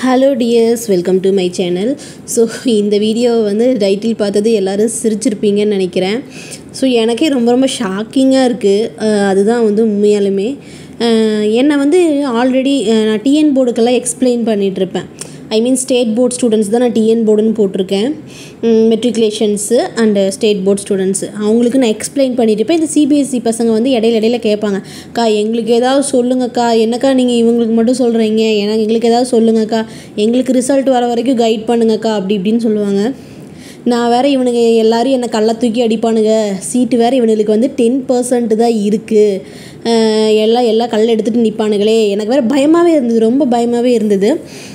hello dears welcome to my channel so இந்த வீடியோவை வந்து டைட்டில் பார்த்தது எல்லோரும் சிரிச்சிருப்பீங்கன்னு நினைக்கிறேன் ஸோ எனக்கே ரொம்ப ரொம்ப ஷாக்கிங்காக இருக்குது அதுதான் வந்து உண்மையாலுமே அஹ் என்னை வந்து ஆல்ரெடி நான் டிஎன் போர்டுக்கெல்லாம் எக்ஸ்பிளைன் பண்ணிகிட்ருப்பேன் I mean state board students தான் நான் டிஎன் போர்டுன்னு போட்டிருக்கேன் matriculations and state board students அவங்களுக்கு நான் எக்ஸ்பிளைன் பண்ணிட்டு இருப்பேன் இந்த சிபிஎஸ்சி பசங்க வந்து இடையில இடையில கேட்பாங்க அக்கா எங்களுக்கு ஏதாவது சொல்லுங்கக்கா என்னக்கா நீங்கள் இவங்களுக்கு மட்டும் சொல்கிறீங்க எனக்கு எங்களுக்கு ஏதாவது சொல்லுங்கக்கா எங்களுக்கு ரிசல்ட் வர வரைக்கும் கைட் பண்ணுங்கக்கா அப்படி இப்படின்னு சொல்லுவாங்க நான் வேறு இவனுங்க எல்லாரும் என்னை கள்ள தூக்கி அடிப்பானுங்க சீட்டு வேறு இவனுங்களுக்கு வந்து டென் பர்சன்ட் தான் இருக்குது எல்லாம் எல்லாம் கல் எடுத்துகிட்டு நிற்பானுங்களே எனக்கு வேறு பயமாகவே இருந்தது ரொம்ப பயமாகவே இருந்தது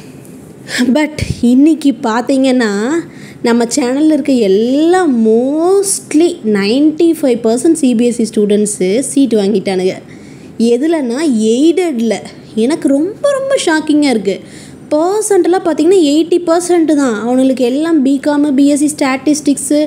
பட் இன்னைக்கு பார்த்தீங்கன்னா நம்ம சேனலில் இருக்க எல்லா mostly ninety five percent CBSE students seat வாங்கிட்டானுங்க எதுலன்னா எய்டடில் எனக்கு ரொம்ப ரொம்ப ஷாக்கிங்காக இருக்குது பர்சன்ட்லாம் பார்த்தீங்கன்னா எயிட்டி பர்சன்ட் தான் அவனுங்களுக்கு எல்லாம் பிகாமு பிஎஸ்சி ஸ்டாட்டிஸ்டிக்ஸு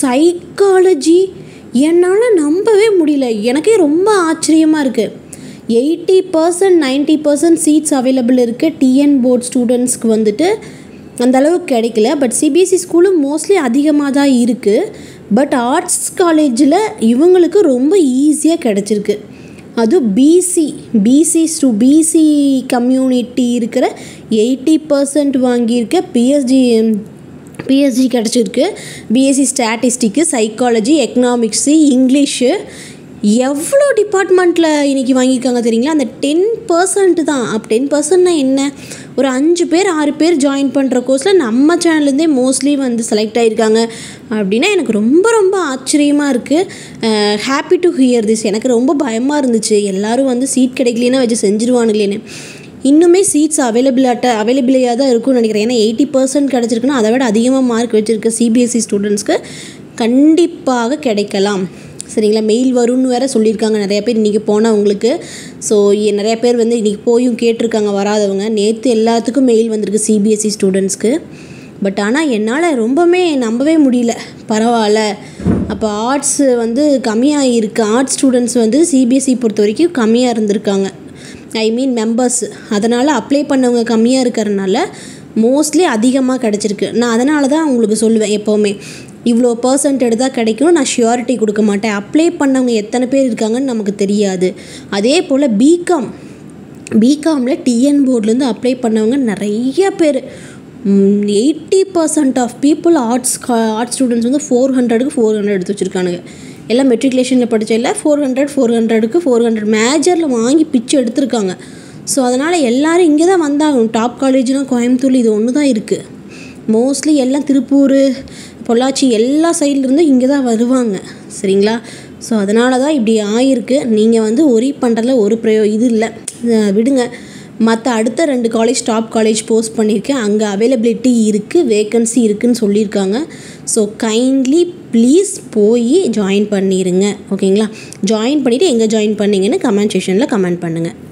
சைக்காலஜி என்னால் நம்பவே முடியல எனக்கே ரொம்ப ஆச்சரியமாக இருக்குது eighty percent ninety percent seats available இருக்குது டிஎன் போர்ட் ஸ்டூடெண்ட்ஸ்க்கு வந்துட்டு அந்த அளவுக்கு கிடைக்கல பட் சிபிஎஸ்சி ஸ்கூலும் மோஸ்ட்லி அதிகமாக தான் இருக்குது பட் ஆர்ட்ஸ் காலேஜில் இவங்களுக்கு ரொம்ப ஈஸியாக கிடச்சிருக்கு அதுவும் பிசி பிசி ஸ்டூ பிசி கம்யூனிட்டி இருக்கிற எயிட்டி பர்சன்ட் வாங்கியிருக்க பிஎஸ்ஜி பிஎஸ்ஜி கிடச்சிருக்கு BSc statistics psychology economics English எவ்வளோ டிபார்ட்மெண்ட்டில் இன்றைக்கி வாங்கியிருக்காங்க தெரியுங்களா அந்த டென் பர்சன்ட் தான் அப்போ டென் பர்சன்ட்னா என்ன ஒரு அஞ்சு பேர் ஆறு பேர் ஜாயின் பண்ணுற கோர்ஸில் நம்ம சேனல்லேருந்தே மோஸ்ட்லி வந்து செலக்ட் ஆகியிருக்காங்க அப்படின்னா எனக்கு ரொம்ப ரொம்ப ஆச்சரியமாக இருக்குது ஹாப்பி டு ஹியர் திஸ் எனக்கு ரொம்ப பயமாக இருந்துச்சு எல்லோரும் வந்து சீட் கிடைக்கலன்னா வச்சு செஞ்சுருவானுங்களேன்னு இன்னுமே சீட்ஸ் அவைலபிளாட்ட அவைலபிளாக தான் இருக்கும்னு நினைக்கிறேன் ஏன்னா எயிட்டி பர்சன்ட் கிடச்சிருக்குன்னா அதை விட அதிகமாக மார்க் வச்சுருக்க சிபிஎஸ்சி ஸ்டூடெண்ட்ஸ்க்கு கண்டிப்பாக கிடைக்கலாம் சரிங்களா மெயில் வரும்னு வேறு சொல்லியிருக்காங்க நிறைய பேர் இன்றைக்கி போனால் உங்களுக்கு ஸோ நிறைய பேர் வந்து இன்றைக்கி போயும் கேட்டிருக்காங்க வராதவங்க நேற்று எல்லாத்துக்கும் மெயில் வந்திருக்கு சிபிஎஸ்சி ஸ்டூடெண்ட்ஸ்க்கு பட் ஆனால் என்னால் ரொம்பவே நம்பவே முடியல பரவாயில்ல அப்போ ஆர்ட்ஸ் வந்து கம்மியாக இருக்குது ஆர்ட்ஸ் ஸ்டூடெண்ட்ஸ் வந்து சிபிஎஸ்சி பொறுத்த வரைக்கும் கம்மியாக இருந்திருக்காங்க ஐ மீன் மெம்பர்ஸ் அதனால் அப்ளை பண்ணவங்க கம்மியாக இருக்கிறனால மோஸ்ட்லி அதிகமாக கிடச்சிருக்கு நான் அதனால தான் உங்களுக்கு சொல்லுவேன் எப்போவுமே இவ்வளோ பர்சன்ட் எடுத்தால் கிடைக்கும் நான் ஷியாரிட்டி கொடுக்க மாட்டேன் அப்ளை பண்ணவங்க எத்தனை பேர் இருக்காங்கன்னு நமக்கு தெரியாது அதே போல் பிகாம் பிகாமில் டிஎன் போர்ட்லேருந்து அப்ளை பண்ணவங்க நிறைய பேர் eighty percent of people arts arts students வந்து ஃபோர் ஹண்ட்ரடுக்கு ஃபோர் ஹண்ட்ரட் எடுத்து வச்சுருக்கானுங்க எல்லாம் மெட்ரிகுலேஷனில் படித்த இல்லை ஃபோர் ஹண்ட்ரட் ஃபோர் ஹண்ட்ரடுக்கு ஃபோர் ஹண்ட்ரட் மேஜரில் வாங்கி பிச்சு எடுத்திருக்காங்க ஸோ அதனால் எல்லோரும் இங்கே தான் வந்தாங்க டாப் காலேஜ்னால் கோயம்புத்தூர் இது ஒன்று தான் இருக்குது மோஸ்ட்லி எல்லாம் திருப்பூர் பொள்ளாச்சி எல்லா சைட்லேருந்தும் இங்கே தான் வருவாங்க சரிங்களா ஸோ அதனால தான் இப்படி ஆயிருக்கு நீங்கள் வந்து ஒரி பண்ணுறதுல ஒரு பிரயோ இது இல்லை விடுங்க மற்ற அடுத்த ரெண்டு காலேஜ் டாப் காலேஜ் போஸ்ட் பண்ணியிருக்கேன் அங்கே அவைலபிலிட்டி இருக்குது வேக்கன்சி இருக்குதுன்னு சொல்லியிருக்காங்க ஸோ கைண்ட்லி ப்ளீஸ் போய் ஜாயின் பண்ணிடுங்க ஓகேங்களா ஜாயின் பண்ணிவிட்டு எங்கே ஜாயின் பண்ணிங்கன்னு கமெண்ட் செஷனில் கமெண்ட் பண்ணுங்கள்